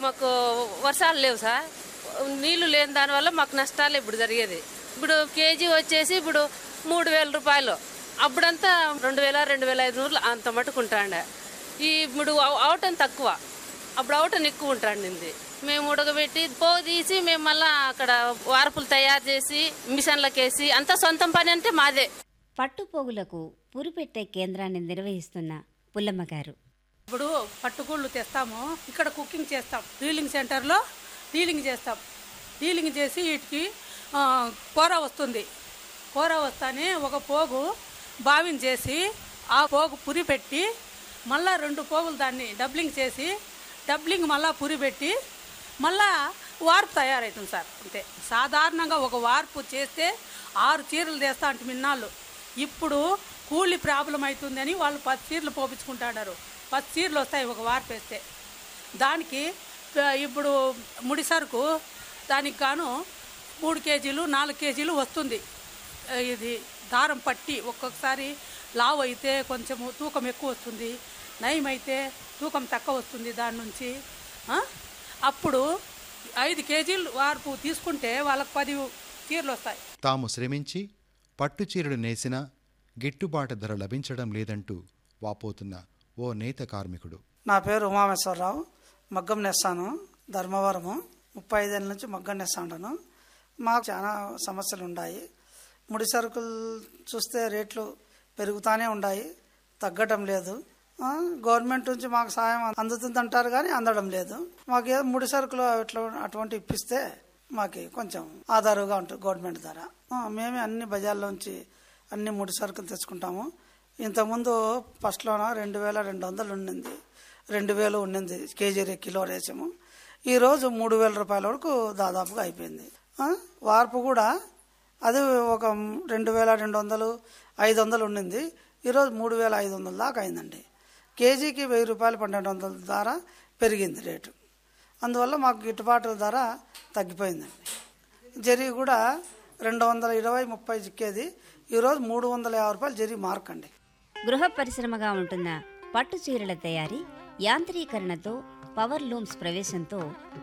మాకు వర్షాలు లేవు సార్ నీళ్లు లేని దానివల్ల మాకు నష్టాలు ఇప్పుడు జరిగేది ఇప్పుడు కేజీ వచ్చేసి ఇప్పుడు మూడు వేల రూపాయలు అప్పుడంతా రెండు వేల రెండు వేల ఐదు నూరులు అంత మటుకుంటాండే ఈ ఇప్పుడు అవ- అవటం తక్కువ అప్పుడు అవటం ఎక్కువ ఉంటాండింది మేము ఉడకబెట్టి పోగు తీసి మేము మళ్ళా అక్కడ వార్పులు తయారు చేసి మిషన్లకేసి అంతా సొంతం పని అంటే మాదే పట్టుపోగులకు పురిపెట్టే కేంద్రాన్ని నిర్వహిస్తున్న పుల్లమ్మ గారు ఇప్పుడు పట్టుకూళ్ళు తెస్తాము ఇక్కడ కుకింగ్ చేస్తాం డీలింగ్ సెంటర్లో డీలింగ్ చేస్తాం డీలింగ్ చేసి వీటికి ఆ, కూర వస్తుంది కూర వస్తానే ఒక పోగు బావిని చేసి ఆ పోగు పురి పెట్టి మళ్ళా రెండు పోగులు దాన్ని డబ్లింగ్ చేసి డబ్లింగ్ మళ్ళా పురి పెట్టి మళ్ళా వార్పు తయారవుతుంది సార్ అంతే సాధారణంగా ఒక వార్పు చేస్తే ఆరు చీరలు తెస్తా అంటే మిన్నాళ్ళు ఇప్పుడు కూలి ప్రాబ్లం అవుతుందని వాళ్ళు పది చీరలు పోపించుకుంటాడారు పది చీరలు వస్తాయి ఒక వార్పు వేస్తే దానికి ఆ, ఇప్పుడు ముడి సరుకు దానికి గాను మూడు కేజీలు నాలుగు కేజీలు వస్తుంది ఆ, ఇది దారం పట్టి ఒక్కొక్కసారి లావు అయితే కొంచెము తూకం ఎక్కువ వస్తుంది నయం అయితే తూకం తక్కువ వస్తుంది దాని నుంచి ఆ? అప్పుడు ఐదు కేజీలు వార్పు తీసుకుంటే వాళ్ళకి పది చీరలు వస్తాయి తాము శ్రమించి పట్టు చీరలు నేసినా గిట్టుబాటు ధర లభించడం లేదంటూ వాపోతున్న ఓ నేత కార్మికుడు నా పేరు ఉమామేశ్వరరావు మగ్గం నేస్తాను ధర్మవరము ముప్పై ఐదేళ్ళ నుంచి మగ్గం నేస్తా ఉంటాను మాకు చాలా సమస్యలు ఉన్నాయి ముడి సరుకులు చూస్తే రేట్లు పెరుగుతూనే ఉన్నాయి తగ్గటం లేదు ఆ, గవర్నమెంట్ నుంచి మాకు సాయం అందుతుంది అంటారు కానీ అందడం లేదు మాకు ఏదో ముడి సరుకులు అట్లా అటువంటి ఇప్పిస్తే మాకు కొంచెం ఆధారుగా ఉంటుంది గవర్నమెంట్ ధర ఆ, మేమే అన్ని బజార్లోంచి అన్ని ముడి సరుకులు తెచ్చుకుంటాము ఇంతకుముందు ఫస్ట్లోన రెండు వేల రెండు వందలు ఉండింది రెండు వేలు ఉండింది కేజీ రే- కిలో రేసము ఈరోజు మూడు వేల రూపాయల వరకు దాదాపుగా అయిపోయింది ఆ, వార్పు కూడా అది ఒక రెండు వేల రెండు వందలు ఐదు వందలు ఉండింది ఈరోజు మూడు వేల ఐదు వందల దాకా అయిందండి కేజీకి వెయ్యి రూపాయలు పన్నెండు వందల ధర పెరిగింది రేటు అందువల్ల మాకు గిట్టుబాటు ధర తగ్గిపోయిందండి జరీ కూడా రెండు వందల ఇరవై ముప్పై చిక్కేది ఈరోజు మూడు వందల యాభై రూపాయలు జరీ మార్క్ అండి గృహ పరిశ్రమగా ఉంటున్న పట్టు చీరల తయారీ యాంత్రీకరణతో పవర్ లూమ్స్ ప్రవేశంతో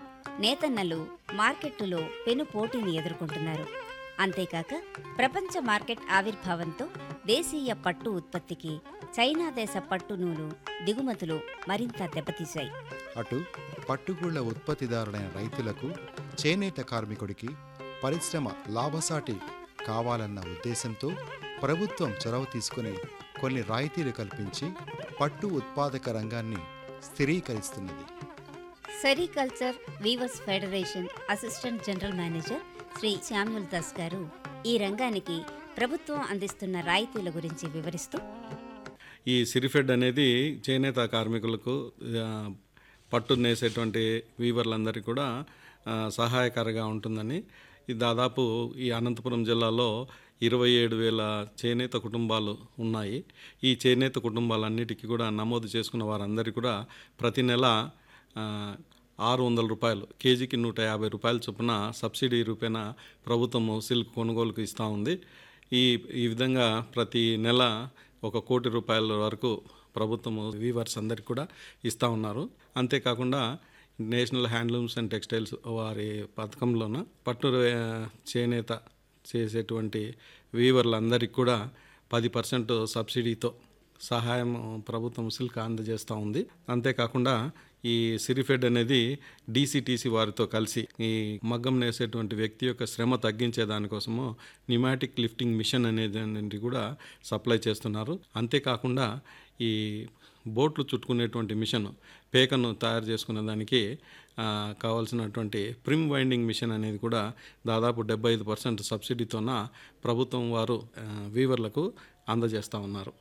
నేతన్నలు మార్కెట్టులో పెను పోటీని ఎదుర్కొంటున్నారు అంతేకాక ప్రపంచ మార్కెట్ ఆవిర్భావంతో దేశీయ పట్టు ఉత్పత్తికి చైనా దేశ పట్టు నూలు దిగుమతులు మరింత దెబ్బతీశాయి అటు పట్టుగూళ్ల ఉత్పత్తిదారులైన రైతులకు చేనేత కార్మికుడికి పరిశ్రమ లాభసాటి కావాలన్న ఉద్దేశంతో ప్రభుత్వం చొరవ తీసుకుని కొన్ని రాయితీలు కల్పించి పట్టు ఉత్పాదక రంగాన్ని స్థిరీకరిస్తున్నది sericulture weavers federation assistant general manager Shri Samuel Das గారు ఈ రంగానికి ప్రభుత్వం అందిస్తున్న రాయితీల గురించి వివరిస్తూ ఈ సిరిఫెడ్ అనేది చేనేత కార్మికులకు ఆ, పట్టు నేసేటువంటి వీవర్లందరికీ కూడా ఆ, సహాయకరంగా ఉంటుందని ఇది దాదాపు ఈ అనంతపురం జిల్లాలో ఇరవై ఏడు వేల చేనేత కుటుంబాలు ఉన్నాయి ఈ చేనేత కుటుంబాలన్నిటికీ కూడా నమోదు చేసుకున్న వారందరికీ కూడా ప్రతి నెల ఆ, ఆరు వందల రూపాయలు కేజీకి నూట యాభై రూపాయల చొప్పున సబ్సిడీ రూపేణ ప్రభుత్వము సిల్క్ కొనుగోలుకు ఇస్తూ ఉంది ఈ ఈ విధంగా ప్రతి నెల ఒక కోటి రూపాయల వరకు ప్రభుత్వము వీవర్స్ అందరికి కూడా ఇస్తూ ఉన్నారు అంతేకాకుండా నేషనల్ హ్యాండ్లూమ్స్ అండ్ టెక్స్టైల్స్ వారి పథకంలోన పట్టు ఆ, చేనేత చేసేటువంటి వీవర్లందరికీ కూడా పది పర్సెంట్ సబ్సిడీతో సహాయం ప్రభుత్వం సిల్క్ అందజేస్తూ ఉంది అంతేకాకుండా ఈ సిరిఫెడ్ అనేది డీసీటీసీ వారితో కలిసి ఈ మగ్గం నేసేటువంటి వ్యక్తి యొక్క శ్రమ తగ్గించే దానికోసము న్యూమాటిక్ లిఫ్టింగ్ మిషన్ అనేది అనేది కూడా సప్లై చేస్తున్నారు అంతేకాకుండా ఈ బోట్లు చుట్టుకునేటువంటి మిషన్ పేకను తయారు చేసుకునే దానికి ఆ, కావాల్సినటువంటి ప్రిమ్ వైండింగ్ మిషన్ అనేది కూడా దాదాపు డెబ్బై ఐదు పర్సెంట్ సబ్సిడీతోన ప్రభుత్వం వారు ఆ, వీవర్లకు అందజేస్తూ ఉన్నారు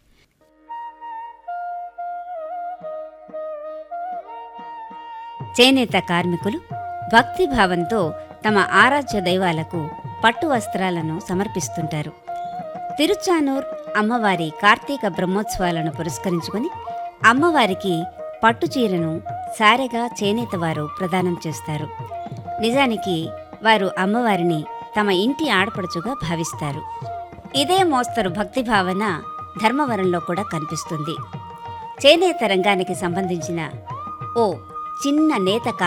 చేనేత కార్మికులు భక్తిభావంతో తమ ఆరాధ్య దైవాలకు పట్టు వస్త్రాలను సమర్పిస్తుంటారు తిరుచానూర్ అమ్మవారి కార్తీక బ్రహ్మోత్సవాలను పురస్కరించుకొని అమ్మవారికి పట్టు చీరను సారెగా చేనేత వారు ప్రదానం చేస్తారు నిజానికి వారు అమ్మవారిని తమ ఇంటి ఆడపడుచుగా భావిస్తారు ఇదే మోస్తరు భక్తిభావన ధర్మవరంలో కూడా కనిపిస్తుంది చేనేత రంగానికి సంబంధించిన ఓ చిన్న నేత